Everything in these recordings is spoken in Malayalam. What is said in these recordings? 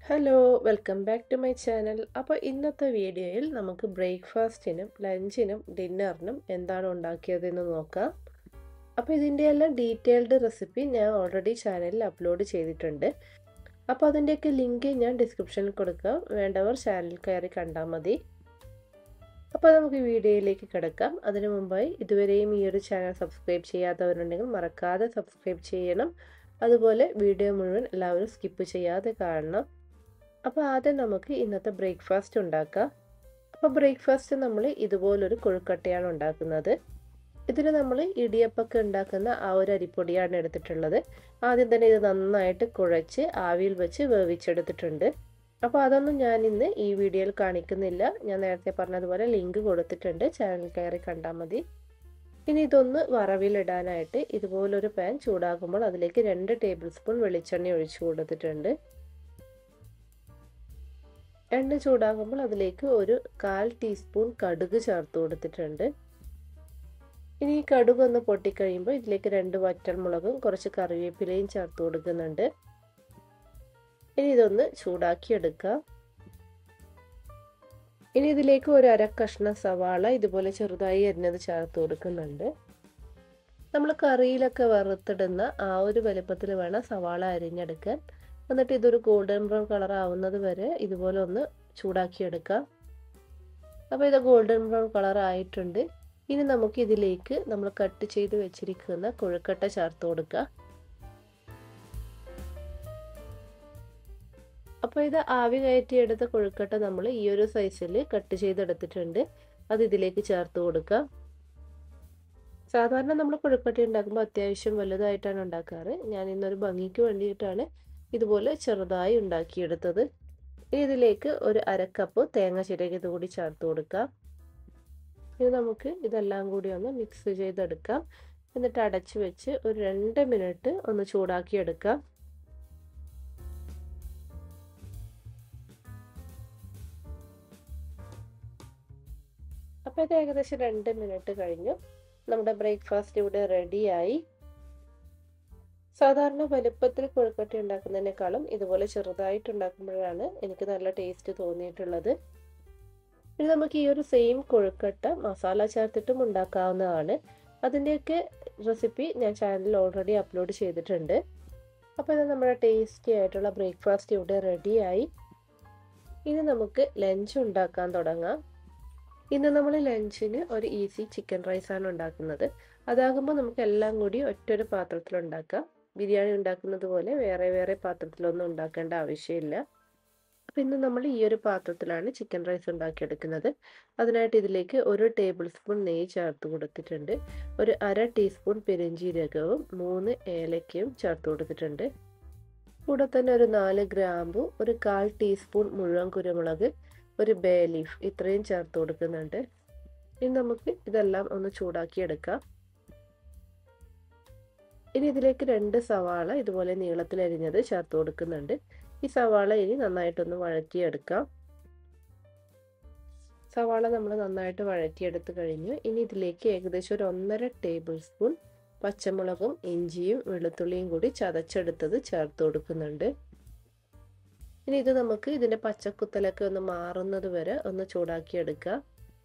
hello welcome back to my channel അപ്പോൾ ഇന്നത്തെ വീഡിയോയിൽ നമുക്ക് ബ്രേക്ക്ഫാസ്റ്റിനും ലഞ്ചിനും ഡിന്നറിനും എന്താണ് ഉണ്ടാക്കിയതെന്ന് നോക്കാം അപ്പോൾ ഇതിൻ്റെ എല്ലാം ഡീറ്റെയിൽഡ് റെസിപ്പി ഞാൻ ഓൾറെഡി ചാനലിൽ അപ്ലോഡ് ചെയ്തിട്ടുണ്ട് അപ്പോൾ അതിൻ്റെയൊക്കെ ലിങ്ക് ഞാൻ ഡിസ്ക്രിപ്ഷനിൽ കൊടുക്കാം വേണ്ടവർ ചാനൽ കയറി കണ്ടാൽ മതി അപ്പോൾ നമുക്ക് വീഡിയോയിലേക്ക് കിടക്കാം അതിനു മുമ്പായി ഇതുവരെയും ഈ ഒരു ചാനൽ സബ്സ്ക്രൈബ് ചെയ്യാത്തവരുണ്ടെങ്കിൽ മറക്കാതെ സബ്സ്ക്രൈബ് ചെയ്യണം അതുപോലെ വീഡിയോ മുഴുവൻ എല്ലാവരും സ്കിപ്പ് ചെയ്യാതെ കാണണം അപ്പോൾ ആദ്യം നമുക്ക് ഇന്നത്തെ ബ്രേക്ക്ഫാസ്റ്റ് ഉണ്ടാക്കാം അപ്പോൾ ബ്രേക്ക്ഫാസ്റ്റ് നമ്മൾ ഇതുപോലൊരു കൊഴുക്കട്ടയാണ് ഉണ്ടാക്കുന്നത് ഇതിന് നമ്മൾ ഇടിയപ്പൊക്കെ ഉണ്ടാക്കുന്ന ആ ഒരു അരിപ്പൊടിയാണ് എടുത്തിട്ടുള്ളത് ആദ്യം തന്നെ ഇത് നന്നായിട്ട് കുഴച്ച് ആവിയിൽ വെച്ച് വേവിച്ചെടുത്തിട്ടുണ്ട് അപ്പോൾ അതൊന്നും ഞാൻ ഇന്ന് ഈ വീഡിയോയിൽ കാണിക്കുന്നില്ല ഞാൻ നേരത്തെ പറഞ്ഞതുപോലെ ലിങ്ക് കൊടുത്തിട്ടുണ്ട് ചാനൽ കയറി കണ്ടാൽ മതി ഇനി ഇതൊന്ന് വറവിലിടാനായിട്ട് ഇതുപോലൊരു പാൻ ചൂടാകുമ്പോൾ അതിലേക്ക് രണ്ട് ടേബിൾ സ്പൂൺ വെളിച്ചെണ്ണ ഒഴിച്ചു കൊടുത്തിട്ടുണ്ട് എണ്ണ ചൂടാകുമ്പോൾ അതിലേക്ക് ഒരു കാൽ ടീസ്പൂൺ കടുക് ചേർത്ത് കൊടുത്തിട്ടുണ്ട് ഇനി ഈ കടുക് ഒന്ന് പൊട്ടിക്കഴിയുമ്പോൾ ഇതിലേക്ക് രണ്ട് വറ്റൽമുളകും കുറച്ച് കറിവേപ്പിലയും ചേർത്ത് കൊടുക്കുന്നുണ്ട് ഇനി ഇതൊന്ന് ചൂടാക്കി എടുക്കാം ഇനി ഇതിലേക്ക് ഒരു അര കഷ്ണം സവാള ഇതുപോലെ ചെറുതായി അരിഞ്ഞത് ചേർത്ത് കൊടുക്കുന്നുണ്ട് നമ്മൾ കറിയിലൊക്കെ വറുത്തിടുന്ന ആ ഒരു വലുപ്പത്തിൽ വേണം സവാള അരിഞ്ഞെടുക്കാൻ എന്നിട്ട് ഇതൊരു ഗോൾഡൻ ബ്രൗൺ കളർ ആവുന്നത് വരെ ഇതുപോലെ ഒന്ന് ചൂടാക്കിയെടുക്കാം അപ്പോൾ ഇത് ഗോൾഡൻ ബ്രൗൺ കളർ ആയിട്ടുണ്ട് ഇനി നമുക്ക് ഇതിലേക്ക് നമ്മൾ കട്ട് ചെയ്ത് വെച്ചിരിക്കുന്ന കൊഴുക്കട്ട ചേർത്ത് കൊടുക്കുക അപ്പോൾ ഇത് ആവി കയറ്റിയെടുത്ത കൊഴുക്കട്ട നമ്മൾ ഈ ഒരു സൈസിൽ കട്ട് ചെയ്തെടുത്തിട്ടുണ്ട് അത് ഇതിലേക്ക് ചേർത്ത് കൊടുക്കാം സാധാരണ നമ്മൾ കൊഴുക്കട്ട ഉണ്ടാക്കുമ്പോൾ അത്യാവശ്യം വലുതായിട്ടാണ് ഉണ്ടാക്കാറ് ഞാൻ ഇന്നൊരു ഭംഗിക്ക് വേണ്ടിയിട്ടാണ് ഇതുപോലെ ചെറുതായി ഉണ്ടാക്കിയെടുത്തത് ഇനി ഇതിലേക്ക് ഒരു അരക്കപ്പ് തേങ്ങ ചിരകിയത് കൂടി ചേർത്ത് കൊടുക്കാം ഇനി നമുക്ക് ഇതെല്ലാം കൂടി ഒന്ന് മിക്സ് ചെയ്തെടുക്കാം എന്നിട്ട് അടച്ചു വെച്ച് ഒരു രണ്ട് മിനിറ്റ് ഒന്ന് ചൂടാക്കി എടുക്കാം അപ്പോൾ ഇത് ഏകദേശം രണ്ട് മിനിറ്റ് കഴിഞ്ഞു നമ്മുടെ ബ്രേക്ക്ഫാസ്റ്റ് ഇവിടെ റെഡിയായി സാധാരണ വലുപ്പത്തിൽ കൊഴുക്കട്ട ഉണ്ടാക്കുന്നതിനേക്കാളും ഇതുപോലെ ചെറുതായിട്ട് ഉണ്ടാക്കുമ്പോഴാണ് എനിക്ക് നല്ല ടേസ്റ്റ് തോന്നിയിട്ടുള്ളത് ഇനി നമുക്ക് ഈ ഒരു സെയിം കൊഴുക്കട്ട മസാല ചേർത്തിട്ടും ഉണ്ടാക്കാവുന്നതാണ് അതിൻ്റെയൊക്കെ റെസിപ്പി ഞാൻ ചാനലിൽ ഓൾറെഡി അപ്ലോഡ് ചെയ്തിട്ടുണ്ട് അപ്പോൾ ഇത് നമ്മുടെ ടേസ്റ്റി ആയിട്ടുള്ള ബ്രേക്ക്ഫാസ്റ്റ് ഇവിടെ റെഡിയായി ഇനി നമുക്ക് ലഞ്ച് ഉണ്ടാക്കാൻ തുടങ്ങാം ഇന്ന് നമ്മൾ ലഞ്ചിന് ഒരു ഈസി ചിക്കൻ റൈസാണ് ഉണ്ടാക്കുന്നത് അതാകുമ്പോൾ നമുക്ക് എല്ലാം കൂടി ഒറ്റൊരു പാത്രത്തിൽ ഉണ്ടാക്കാം ബിരിയാണി ഉണ്ടാക്കുന്നത് പോലെ വേറെ വേറെ പാത്രത്തിലൊന്നും ഉണ്ടാക്കേണ്ട ആവശ്യമില്ല അപ്പം ഇന്ന് നമ്മൾ ഈ ഒരു പാത്രത്തിലാണ് ചിക്കൻ റൈസ് ഉണ്ടാക്കിയെടുക്കുന്നത് അതിനായിട്ട് ഇതിലേക്ക് ഒരു ടേബിൾ സ്പൂൺ നെയ്യ് ചേർത്ത് കൊടുത്തിട്ടുണ്ട് ഒരു അര ടീസ്പൂൺ പെരിഞ്ചീരകവും മൂന്ന് ഏലക്കയും ചേർത്ത് കൊടുത്തിട്ടുണ്ട് കൂടെ തന്നെ ഒരു നാല് ഗ്രാമ്പു ഒരു കാൽ ടീസ്പൂൺ മുഴുവൻ കുരുമുളക് ഒരു ബേ ലീഫ് ഇത്രയും ചേർത്ത് കൊടുക്കുന്നുണ്ട് ഇനി നമുക്ക് ഇതെല്ലാം ഒന്ന് ചൂടാക്കി എടുക്കാം ഇനി ഇതിലേക്ക് രണ്ട് സവാള ഇതുപോലെ നീളത്തിൽ അരിഞ്ഞത് ചേർത്ത് കൊടുക്കുന്നുണ്ട് ഈ സവാള ഇനി നന്നായിട്ടൊന്ന് വഴറ്റിയെടുക്കാം സവാള നമ്മൾ നന്നായിട്ട് വഴറ്റിയെടുത്ത് കഴിഞ്ഞു ഇനി ഇതിലേക്ക് ഏകദേശം ഒരു ഒന്നര ടേബിൾ സ്പൂൺ പച്ചമുളകും ഇഞ്ചിയും വെളുത്തുള്ളിയും കൂടി ചതച്ചെടുത്തത് ചേർത്ത് കൊടുക്കുന്നുണ്ട് ഇനി ഇത് നമുക്ക് ഇതിൻ്റെ പച്ചക്കുത്തലൊക്കെ ഒന്ന് മാറുന്നത് വരെ ഒന്ന് ചൂടാക്കിയെടുക്കുക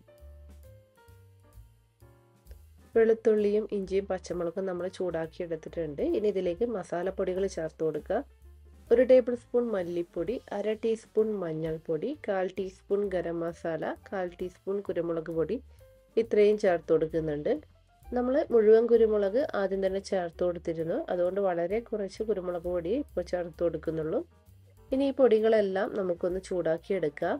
വെളുത്തുള്ളിയും ഇഞ്ചിയും പച്ചമുളകും നമ്മൾ ചൂടാക്കി എടുത്തിട്ടുണ്ട് ഇനി ഇതിലേക്ക് മസാലപ്പൊടികൾ ചേർത്ത് കൊടുക്കുക ഒരു ടേബിൾ സ്പൂൺ മല്ലിപ്പൊടി അര ടീസ്പൂൺ മഞ്ഞൾപ്പൊടി കാൽ ടീസ്പൂൺ ഗരം മസാല കാൽ ടീസ്പൂൺ കുരുമുളക് പൊടി ഇത്രയും ചേർത്ത് കൊടുക്കുന്നുണ്ട് നമ്മൾ മുഴുവൻ കുരുമുളക് ആദ്യം തന്നെ ചേർത്ത് കൊടുത്തിരുന്നു അതുകൊണ്ട് വളരെ കുറച്ച് കുരുമുളക് പൊടി ഇപ്പോൾ ചേർത്ത് കൊടുക്കുന്നുള്ളൂ ഇനി ഈ പൊടികളെല്ലാം നമുക്കൊന്ന് ചൂടാക്കി എടുക്കാം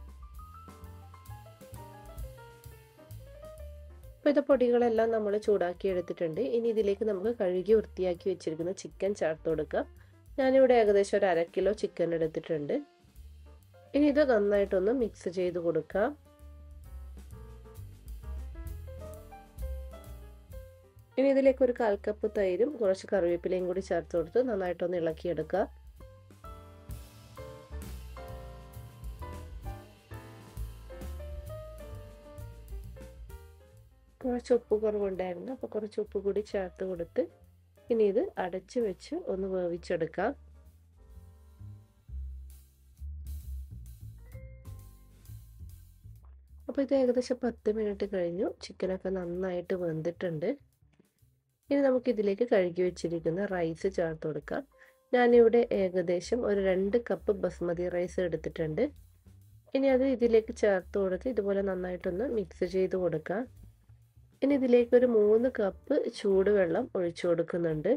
അപ്പോൾ ഇത് പൊടികളെല്ലാം നമ്മൾ ചൂടാക്കി എടുത്തിട്ടുണ്ട് ഇനി ഇതിലേക്ക് നമുക്ക് കഴുകി വൃത്തിയാക്കി വെച്ചിരിക്കുന്ന ചിക്കൻ ചേർത്ത് കൊടുക്കാം ഞാനിവിടെ ഏകദേശം ഒരു അര കിലോ ചിക്കൻ എടുത്തിട്ടുണ്ട് ഇനി ഇത് നന്നായിട്ടൊന്ന് മിക്സ് ചെയ്ത് കൊടുക്കാം ഇനി ഇതിലേക്ക് ഒരു കാൽ കപ്പ് തൈരും കുറച്ച് കറിവേപ്പിലയും കൂടി ചേർത്ത് കൊടുത്ത് നന്നായിട്ടൊന്ന് ഇളക്കിയെടുക്കുക കുറച്ച് ഉപ്പ് കുറവുണ്ടായിരുന്നു അപ്പോൾ കുറച്ച് ഉപ്പ് കൂടി ചേർത്ത് കൊടുത്ത് ഇനി ഇത് അടച്ച് വെച്ച് ഒന്ന് വേവിച്ചെടുക്കാം അപ്പോൾ ഇത് ഏകദേശം പത്ത് മിനിറ്റ് കഴിഞ്ഞു ചിക്കനൊക്കെ നന്നായിട്ട് വെന്തിട്ടുണ്ട് ഇനി നമുക്ക് ഇതിലേക്ക് കഴുകി വെച്ചിരിക്കുന്ന റൈസ് ചേർത്ത് കൊടുക്കാം ഞാനിവിടെ ഏകദേശം ഒരു രണ്ട് കപ്പ് ബസ്മതി റൈസ് എടുത്തിട്ടുണ്ട് ഇനി അത് ഇതിലേക്ക് ചേർത്ത് കൊടുത്ത് ഇതുപോലെ നന്നായിട്ടൊന്ന് മിക്സ് ചെയ്ത് കൊടുക്കാം ഇനി ഇതിലേക്ക് ഒരു മൂന്ന് കപ്പ് ചൂടുവെള്ളം ഒഴിച്ചു കൊടുക്കുന്നുണ്ട്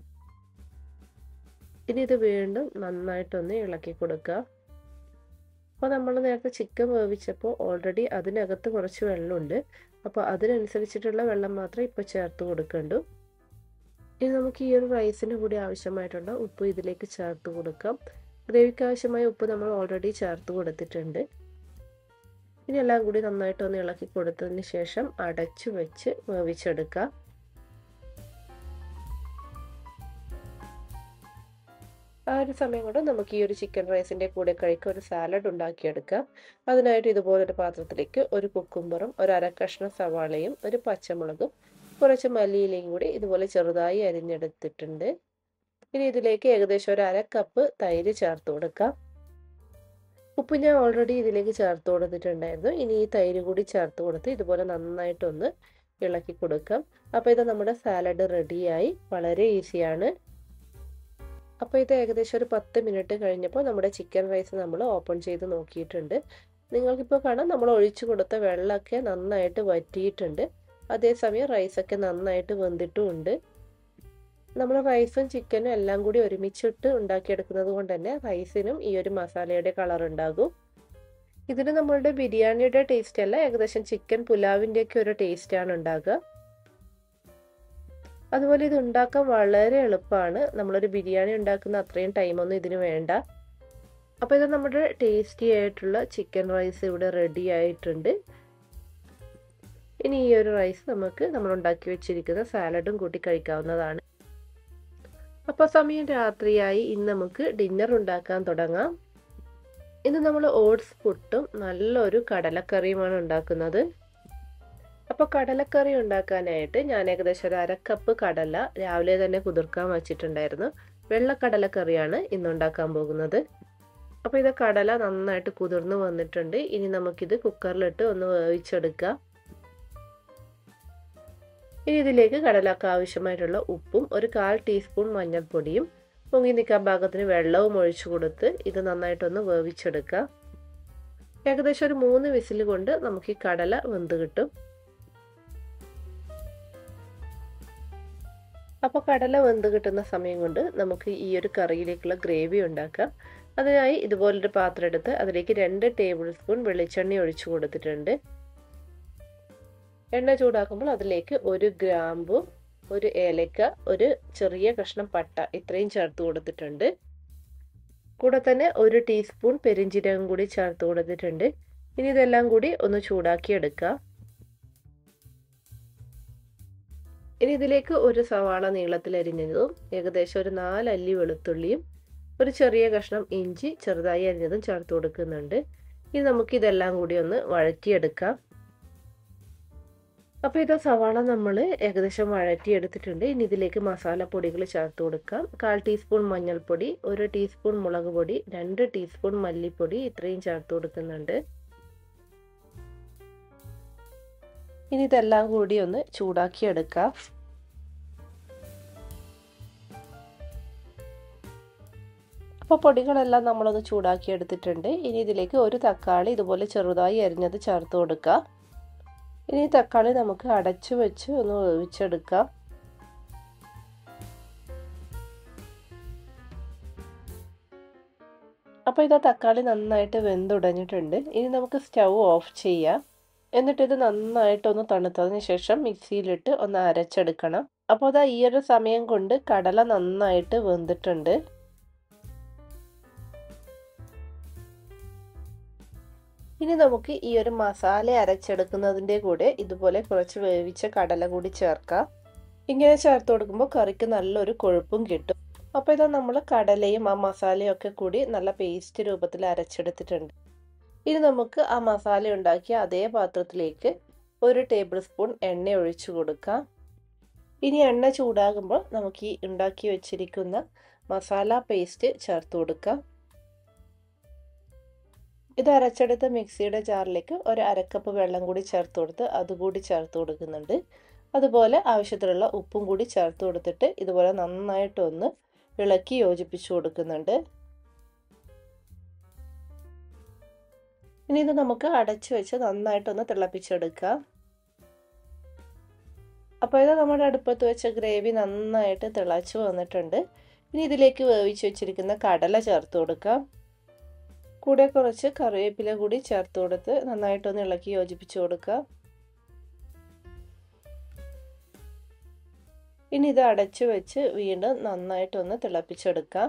ഇനി ഇത് വീണ്ടും നന്നായിട്ടൊന്ന് ഇളക്കി കൊടുക്കുക അപ്പോൾ നമ്മൾ നേരത്തെ ചിക്കൻ വേവിച്ചപ്പോൾ ഓൾറെഡി അതിനകത്ത് കുറച്ച് വെള്ളമുണ്ട് അപ്പോൾ അതിനനുസരിച്ചിട്ടുള്ള വെള്ളം മാത്രമേ ഇപ്പോൾ ചേർത്ത് കൊടുക്കണ്ടു ഇനി നമുക്ക് ഈ ഒരു റൈസിന് കൂടി ആവശ്യമായിട്ടുള്ള ഉപ്പ് ഇതിലേക്ക് ചേർത്ത് കൊടുക്കാം ഗ്രേവിക്ക് ആവശ്യമായ ഉപ്പ് നമ്മൾ ഓൾറെഡി ചേർത്ത് കൊടുത്തിട്ടുണ്ട് ഇനി എല്ലാം കൂടി നന്നായിട്ടൊന്ന് ഇളക്കി കൊടുത്തതിന് ശേഷം അടച്ചു വെച്ച് വേവിച്ചെടുക്കാം ആ ഒരു സമയം കൊണ്ട് നമുക്ക് ഈ ഒരു ചിക്കൻ റൈസിൻ്റെ കൂടെ കഴിക്കാൻ ഒരു സാലഡ് ഉണ്ടാക്കിയെടുക്കാം അതിനായിട്ട് ഇതുപോലൊരു പാത്രത്തിലേക്ക് ഒരു കുക്കുംബറും ഒരു അര കഷ്ണം സവാളയും ഒരു പച്ചമുളകും കുറച്ച് മല്ലിയിലയും കൂടി ഇതുപോലെ ചെറുതായി അരിഞ്ഞെടുത്തിട്ടുണ്ട് ഇനി ഇതിലേക്ക് ഏകദേശം ഒരു അര കപ്പ് തൈര് ചേർത്ത് കൊടുക്കാം ഉപ്പ് ഞാൻ ഓൾറെഡി ഇതിലേക്ക് ചേർത്ത് കൊടുത്തിട്ടുണ്ടായിരുന്നു ഇനി ഈ തൈര് കൂടി ചേർത്ത് കൊടുത്ത് ഇതുപോലെ നന്നായിട്ടൊന്ന് ഇളക്കി കൊടുക്കാം അപ്പോൾ ഇത് നമ്മുടെ സാലഡ് റെഡിയായി വളരെ ഈസിയാണ് അപ്പോൾ ഇത് ഏകദേശം ഒരു പത്ത് മിനിറ്റ് കഴിഞ്ഞപ്പോൾ നമ്മുടെ ചിക്കൻ റൈസ് നമ്മൾ ഓപ്പൺ ചെയ്ത് നോക്കിയിട്ടുണ്ട് നിങ്ങൾക്കിപ്പോൾ കാണാം നമ്മൾ ഒഴിച്ചു കൊടുത്ത വെള്ളമൊക്കെ നന്നായിട്ട് വറ്റിയിട്ടുണ്ട് അതേസമയം റൈസൊക്കെ നന്നായിട്ട് വെന്തിട്ടുമുണ്ട് നമ്മൾ റൈസും ചിക്കനും എല്ലാം കൂടി ഒരുമിച്ചിട്ട് ഉണ്ടാക്കിയെടുക്കുന്നത് കൊണ്ട് തന്നെ റൈസിനും ഈ ഒരു മസാലയുടെ കളർ ഉണ്ടാകും ഇതിന് നമ്മളുടെ ബിരിയാണിയുടെ ടേസ്റ്റ് അല്ല ഏകദേശം ചിക്കൻ പുലാവിൻ്റെയൊക്കെ ഒരു ടേസ്റ്റാണ് ഉണ്ടാകുക അതുപോലെ ഇത് ഉണ്ടാക്കാൻ വളരെ എളുപ്പമാണ് നമ്മളൊരു ബിരിയാണി ഉണ്ടാക്കുന്ന അത്രയും ടൈമൊന്നും ഇതിന് വേണ്ട അപ്പോൾ ഇത് നമ്മുടെ ടേസ്റ്റി ആയിട്ടുള്ള ചിക്കൻ റൈസ് ഇവിടെ റെഡി ആയിട്ടുണ്ട് ഇനി ഈ ഒരു റൈസ് നമുക്ക് നമ്മൾ ഉണ്ടാക്കി വെച്ചിരിക്കുന്ന സാലഡും കൂട്ടി കഴിക്കാവുന്നതാണ് അപ്പോൾ സമയം രാത്രിയായി ഇന്ന് നമുക്ക് ഡിന്നർ ഉണ്ടാക്കാൻ തുടങ്ങാം ഇന്ന് നമ്മൾ ഓട്സ് പുട്ടും നല്ലൊരു കടലക്കറിയുമാണ് ഉണ്ടാക്കുന്നത് അപ്പോൾ കടലക്കറി ഉണ്ടാക്കാനായിട്ട് ഞാൻ ഏകദേശം ഒരു അരക്കപ്പ് കടല രാവിലെ തന്നെ കുതിർക്കാൻ വച്ചിട്ടുണ്ടായിരുന്നു വെള്ളക്കടലക്കറിയാണ് ഇന്ന് ഉണ്ടാക്കാൻ പോകുന്നത് അപ്പോൾ ഇത് കടല നന്നായിട്ട് കുതിർന്ന് വന്നിട്ടുണ്ട് ഇനി നമുക്കിത് കുക്കറിലിട്ട് ഒന്ന് വേവിച്ചെടുക്കാം ഇനി ഇതിലേക്ക് കടലക്ക് ആവശ്യമായിട്ടുള്ള ഉപ്പും ഒരു കാൽ ടീസ്പൂൺ മഞ്ഞൾപ്പൊടിയും പൊങ്ങി നിൽക്കാൻ പാകത്തിന് വെള്ളവും ഒഴിച്ചു കൊടുത്ത് ഇത് നന്നായിട്ടൊന്ന് വേവിച്ചെടുക്കാം ഏകദേശം ഒരു മൂന്ന് വിസിൽ കൊണ്ട് നമുക്ക് ഈ കടല വെന്ത് കിട്ടും അപ്പോൾ കടല വെന്ത് കിട്ടുന്ന സമയം കൊണ്ട് നമുക്ക് ഈ ഒരു കറിയിലേക്കുള്ള ഗ്രേവി ഉണ്ടാക്കാം അതിനായി ഇതുപോലൊരു പാത്രം എടുത്ത് അതിലേക്ക് രണ്ട് ടേബിൾ സ്പൂൺ വെളിച്ചെണ്ണ ഒഴിച്ചു കൊടുത്തിട്ടുണ്ട് എണ്ണ ചൂടാക്കുമ്പോൾ അതിലേക്ക് ഒരു ഗ്രാമ്പു ഒരു ഏലക്ക ഒരു ചെറിയ കഷ്ണം പട്ട ഇത്രയും ചേർത്ത് കൊടുത്തിട്ടുണ്ട് കൂടെ തന്നെ ഒരു ടീസ്പൂൺ പെരിഞ്ചീരകം കൂടി ചേർത്ത് കൊടുത്തിട്ടുണ്ട് ഇനി ഇതെല്ലാം കൂടി ഒന്ന് ചൂടാക്കി എടുക്കാം ഇനി ഇതിലേക്ക് ഒരു സവാള നീളത്തിൽ അരിഞ്ഞതും ഏകദേശം ഒരു നാലല്ലി വെളുത്തുള്ളിയും ഒരു ചെറിയ കഷ്ണം ഇഞ്ചി ചെറുതായി അരിഞ്ഞതും ചേർത്ത് കൊടുക്കുന്നുണ്ട് ഇനി നമുക്ക് ഇതെല്ലാം കൂടി ഒന്ന് വഴറ്റിയെടുക്കാം അപ്പോൾ ഇത് സവാള നമ്മൾ ഏകദേശം വഴറ്റിയെടുത്തിട്ടുണ്ട് ഇനി ഇതിലേക്ക് മസാലപ്പൊടികൾ ചേർത്ത് കൊടുക്കാം കാൽ ടീസ്പൂൺ മഞ്ഞൾപ്പൊടി ഒരു ടീസ്പൂൺ മുളക് പൊടി രണ്ട് ടീസ്പൂൺ മല്ലിപ്പൊടി ഇത്രയും ചേർത്ത് കൊടുക്കുന്നുണ്ട് ഇനി ഇതെല്ലാം കൂടി ഒന്ന് ചൂടാക്കി എടുക്കാം അപ്പോൾ പൊടികളെല്ലാം നമ്മളൊന്ന് ചൂടാക്കി എടുത്തിട്ടുണ്ട് ഇനി ഇതിലേക്ക് ഒരു തക്കാളി ഇതുപോലെ ചെറുതായി അരിഞ്ഞത് ചേർത്ത് കൊടുക്കുക ഇനി തക്കാളി നമുക്ക് അടച്ചു വെച്ച് ഒന്ന് വേവിച്ചെടുക്കാം അപ്പോൾ ഇത് തക്കാളി നന്നായിട്ട് വെന്തുടഞ്ഞിട്ടുണ്ട് ഇനി നമുക്ക് സ്റ്റൗ ഓഫ് ചെയ്യാം എന്നിട്ട് ഇത് നന്നായിട്ടൊന്ന് തണുത്തതിന് ശേഷം മിക്സിയിലിട്ട് ഒന്ന് അരച്ചെടുക്കണം അപ്പോൾ അതാ ഈ ഒരു സമയം കൊണ്ട് കടല നന്നായിട്ട് വെന്തിട്ടുണ്ട് ഇനി നമുക്ക് ഈ ഒരു മസാല അരച്ചെടുക്കുന്നതിൻ്റെ കൂടെ ഇതുപോലെ കുറച്ച് വേവിച്ച കടല കൂടി ചേർക്കാം ഇങ്ങനെ ചേർത്ത് കൊടുക്കുമ്പോൾ കറിക്ക് നല്ലൊരു കൊഴുപ്പും കിട്ടും അപ്പോൾ ഇത് നമ്മൾ കടലയും ആ മസാലയും ഒക്കെ കൂടി നല്ല പേസ്റ്റ് രൂപത്തിൽ അരച്ചെടുത്തിട്ടുണ്ട് ഇനി നമുക്ക് ആ മസാല ഉണ്ടാക്കിയ അതേ പാത്രത്തിലേക്ക് ഒരു ടേബിൾ സ്പൂൺ എണ്ണ ഒഴിച്ചു കൊടുക്കാം ഇനി എണ്ണ ചൂടാകുമ്പോൾ നമുക്ക് ഈ ഉണ്ടാക്കി വെച്ചിരിക്കുന്ന മസാല പേസ്റ്റ് ചേർത്ത് കൊടുക്കാം ഇത് അരച്ചെടുത്ത മിക്സിയുടെ ജാറിലേക്ക് ഒരു അരക്കപ്പ് വെള്ളം കൂടി ചേർത്ത് കൊടുത്ത് അതുകൂടി ചേർത്ത് കൊടുക്കുന്നുണ്ട് അതുപോലെ ആവശ്യത്തിനുള്ള ഉപ്പും കൂടി ചേർത്ത് കൊടുത്തിട്ട് ഇതുപോലെ നന്നായിട്ടൊന്ന് ഇളക്കി യോജിപ്പിച്ചു കൊടുക്കുന്നുണ്ട് ഇനി ഇത് നമുക്ക് അടച്ചു വെച്ച് നന്നായിട്ടൊന്ന് തിളപ്പിച്ചെടുക്കാം അപ്പോൾ ഇത് നമ്മുടെ അടുപ്പത്ത് വെച്ച ഗ്രേവി നന്നായിട്ട് തിളച്ചു വന്നിട്ടുണ്ട് ഇനി ഇതിലേക്ക് വേവിച്ച് വെച്ചിരിക്കുന്ന കടല ചേർത്ത് കൊടുക്കാം കൂടെ കുറച്ച് കറിവേപ്പില കൂടി ചേർത്ത് കൊടുത്ത് നന്നായിട്ടൊന്ന് ഇളക്കി യോജിപ്പിച്ച് കൊടുക്കുക ഇനി ഇത് അടച്ചു വെച്ച് വീണ്ടും നന്നായിട്ടൊന്ന് തിളപ്പിച്ചെടുക്കാം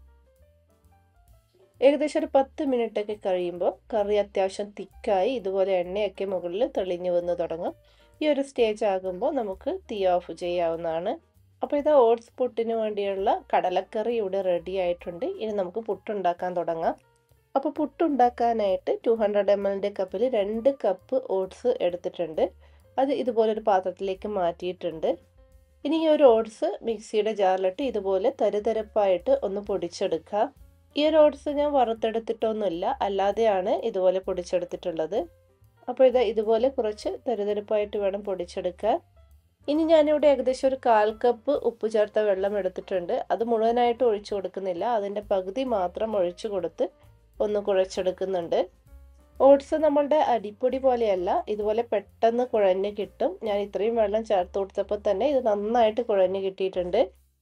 ഏകദേശം ഒരു പത്ത് മിനിറ്റ് ഒക്കെ കഴിയുമ്പോൾ കറി അത്യാവശ്യം തിക്കായി ഇതുപോലെ എണ്ണയൊക്കെ മുകളിൽ തെളിഞ്ഞു വന്ന് തുടങ്ങും ഈ ഒരു സ്റ്റേജ് ആകുമ്പോൾ നമുക്ക് തീ ഓഫ് ചെയ്യാവുന്നതാണ് അപ്പോൾ ഇത് ഓട്സ് പുട്ടിന് വേണ്ടിയുള്ള കടലക്കറി ഇവിടെ റെഡി ആയിട്ടുണ്ട് ഇനി നമുക്ക് പുട്ടുണ്ടാക്കാൻ തുടങ്ങാം അപ്പോൾ പുട്ടുണ്ടാക്കാനായിട്ട് ടു ഹൺഡ്രഡ് എം എല്ലിൻ്റെ കപ്പിൽ രണ്ട് കപ്പ് ഓട്സ് എടുത്തിട്ടുണ്ട് അത് ഇതുപോലൊരു പാത്രത്തിലേക്ക് മാറ്റിയിട്ടുണ്ട് ഇനി ഈ ഒരു ഓട്സ് മിക്സിയുടെ ജാറിലിട്ട് ഇതുപോലെ തരുതരപ്പായിട്ട് ഒന്ന് പൊടിച്ചെടുക്കുക ഈ ഒരു ഓട്സ് ഞാൻ വറുത്തെടുത്തിട്ടൊന്നുമില്ല അല്ലാതെയാണ് ഇതുപോലെ പൊടിച്ചെടുത്തിട്ടുള്ളത് അപ്പോൾ ഇത് ഇതുപോലെ കുറച്ച് തരുതരപ്പായിട്ട് വേണം പൊടിച്ചെടുക്കാൻ ഇനി ഞാനിവിടെ ഏകദേശം ഒരു കാൽ കപ്പ് ഉപ്പ് ചേർത്ത വെള്ളം എടുത്തിട്ടുണ്ട് അത് മുഴുവനായിട്ട് ഒഴിച്ചു കൊടുക്കുന്നില്ല അതിൻ്റെ പകുതി മാത്രം ഒഴിച്ചു കൊടുത്ത് ഒന്ന് കുഴച്ചെടുക്കുന്നുണ്ട് ഓട്സ് നമ്മളുടെ അരിപ്പൊടി പോലെയല്ല ഇതുപോലെ പെട്ടെന്ന് കുഴഞ്ഞ് കിട്ടും ഞാൻ ഇത്രയും വെള്ളം ചേർത്ത് കൊടുത്തപ്പോൾ തന്നെ ഇത് നന്നായിട്ട് കുഴഞ്ഞ് കിട്ടിയിട്ടുണ്ട്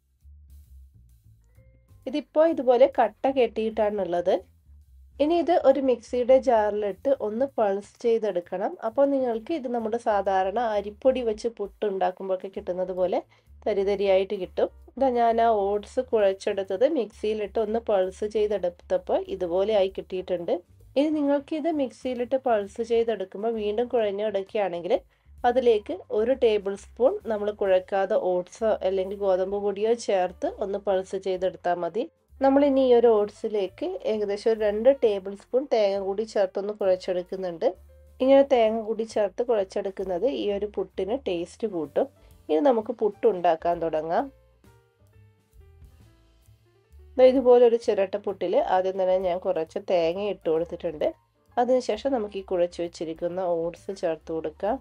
ഇതിപ്പോൾ ഇതുപോലെ കട്ട കെട്ടിയിട്ടാണുള്ളത് ഇനി ഇത് ഒരു മിക്സിയുടെ ജാറിലിട്ട് ഒന്ന് പൾസ് ചെയ്തെടുക്കണം അപ്പോൾ നിങ്ങൾക്ക് ഇത് നമ്മുടെ സാധാരണ അരിപ്പൊടി വെച്ച് പുട്ടുണ്ടാക്കുമ്പോഴൊക്കെ കിട്ടുന്നത് പോലെ തരിതരിയായിട്ട് കിട്ടും ഇതാ ഞാൻ ആ ഓട്സ് കുഴച്ചെടുത്തത് മിക്സിയിലിട്ട് ഒന്ന് പൾസ് ചെയ്തെടുത്തപ്പോൾ ഇതുപോലെ ആയി കിട്ടിയിട്ടുണ്ട് ഇനി നിങ്ങൾക്ക് ഇത് മിക്സിയിലിട്ട് പൾസ് ചെയ്തെടുക്കുമ്പോൾ വീണ്ടും കുഴഞ്ഞെടുക്കുകയാണെങ്കിൽ അതിലേക്ക് ഒരു ടേബിൾ സ്പൂൺ നമ്മൾ കുഴക്കാതെ ഓട്സോ അല്ലെങ്കിൽ ഗോതമ്പ് പൊടിയോ ചേർത്ത് ഒന്ന് പൾസ് ചെയ്തെടുത്താൽ മതി നമ്മൾ ഇനി ഈ ഒരു ഓട്സിലേക്ക് ഏകദേശം ഒരു രണ്ട് ടേബിൾ സ്പൂൺ തേങ്ങ കൂടി ചേർത്തൊന്ന് കുഴച്ചെടുക്കുന്നുണ്ട് ഇങ്ങനെ തേങ്ങ കൂടി ചേർത്ത് കുഴച്ചെടുക്കുന്നത് ഈ ഒരു പുട്ടിന് ടേസ്റ്റ് കൂട്ടും ഇനി നമുക്ക് പുട്ട് ഉണ്ടാക്കാൻ തുടങ്ങാം ഇതുപോലെ ഒരു ചിരട്ട പുട്ടിൽ ആദ്യം തന്നെ ഞാൻ കുറച്ച് തേങ്ങ ഇട്ട് കൊടുത്തിട്ടുണ്ട് അതിനുശേഷം നമുക്ക് ഈ കുഴച്ച് വെച്ചിരിക്കുന്ന ഓട്സ് ചേർത്ത് കൊടുക്കാം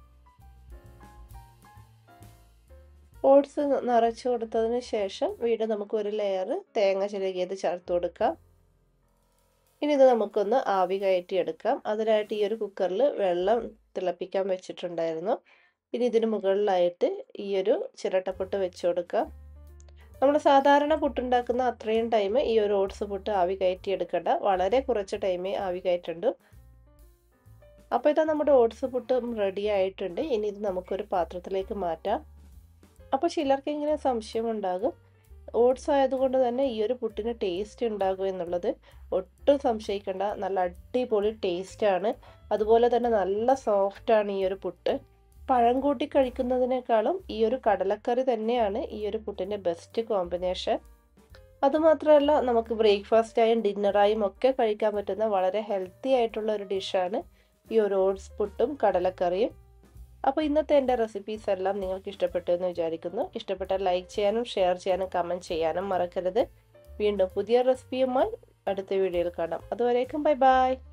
ഓട്സ് നിറച്ച് കൊടുത്തതിന് ശേഷം വീണ്ടും നമുക്ക് ഒരു ലെയർ തേങ്ങ ചിരകിയത് ചേർത്ത് കൊടുക്കാം ഇനി ഇത് നമുക്കൊന്ന് ആവി കയറ്റിയെടുക്കാം അതിനായിട്ട് ഈ ഒരു കുക്കറിൽ വെള്ളം തിളപ്പിക്കാൻ വെച്ചിട്ടുണ്ടായിരുന്നു ഇനി ഇതിന് മുകളിലായിട്ട് ഈ ഒരു ചിരട്ടപ്പൊട്ട് വെച്ച് കൊടുക്കാം നമ്മൾ സാധാരണ പുട്ടുണ്ടാക്കുന്ന അത്രയും ടൈം ഈ ഒരു ഓട്സ് പുട്ട് ആവി കയറ്റി എടുക്കണ്ട വളരെ കുറച്ച് ടൈമേ ആവി കയറ്റുണ്ട് അപ്പോൾ ഇതാ നമ്മുടെ ഓട്സ് പുട്ടും റെഡി ആയിട്ടുണ്ട് ഇനി ഇത് നമുക്കൊരു പാത്രത്തിലേക്ക് മാറ്റാം അപ്പോൾ ചിലർക്ക് ഇങ്ങനെ സംശയമുണ്ടാകും ഓട്സ് ആയതുകൊണ്ട് തന്നെ ഈ ഒരു പുട്ടിന് ടേസ്റ്റ് ഉണ്ടാകും എന്നുള്ളത് ഒട്ടും സംശയിക്കേണ്ട നല്ല അടിപൊളി ടേസ്റ്റാണ് അതുപോലെ തന്നെ നല്ല സോഫ്റ്റാണ് ഈ ഒരു പുട്ട് പഴം കൂട്ടി കഴിക്കുന്നതിനേക്കാളും ഈ ഒരു കടലക്കറി തന്നെയാണ് ഈ ഒരു പുട്ടിൻ്റെ ബെസ്റ്റ് കോമ്പിനേഷൻ അതുമാത്രമല്ല നമുക്ക് ബ്രേക്ക്ഫാസ്റ്റായും ഡിന്നറായും ഒക്കെ കഴിക്കാൻ പറ്റുന്ന വളരെ ഹെൽത്തി ആയിട്ടുള്ള ഒരു ഡിഷാണ് ഈ ഒരു ഓട്സ് പുട്ടും കടലക്കറിയും അപ്പോൾ ഇന്നത്തെ എൻ്റെ റെസിപ്പീസ് എല്ലാം നിങ്ങൾക്ക് ഇഷ്ടപ്പെട്ടു എന്ന് വിചാരിക്കുന്നു ഇഷ്ടപ്പെട്ടാൽ ലൈക്ക് ചെയ്യാനും ഷെയർ ചെയ്യാനും കമൻറ്റ് ചെയ്യാനും മറക്കരുത് വീണ്ടും പുതിയ റെസിപ്പിയുമായി അടുത്ത വീഡിയോയിൽ കാണാം അതുവരേക്കും ബൈ ബൈ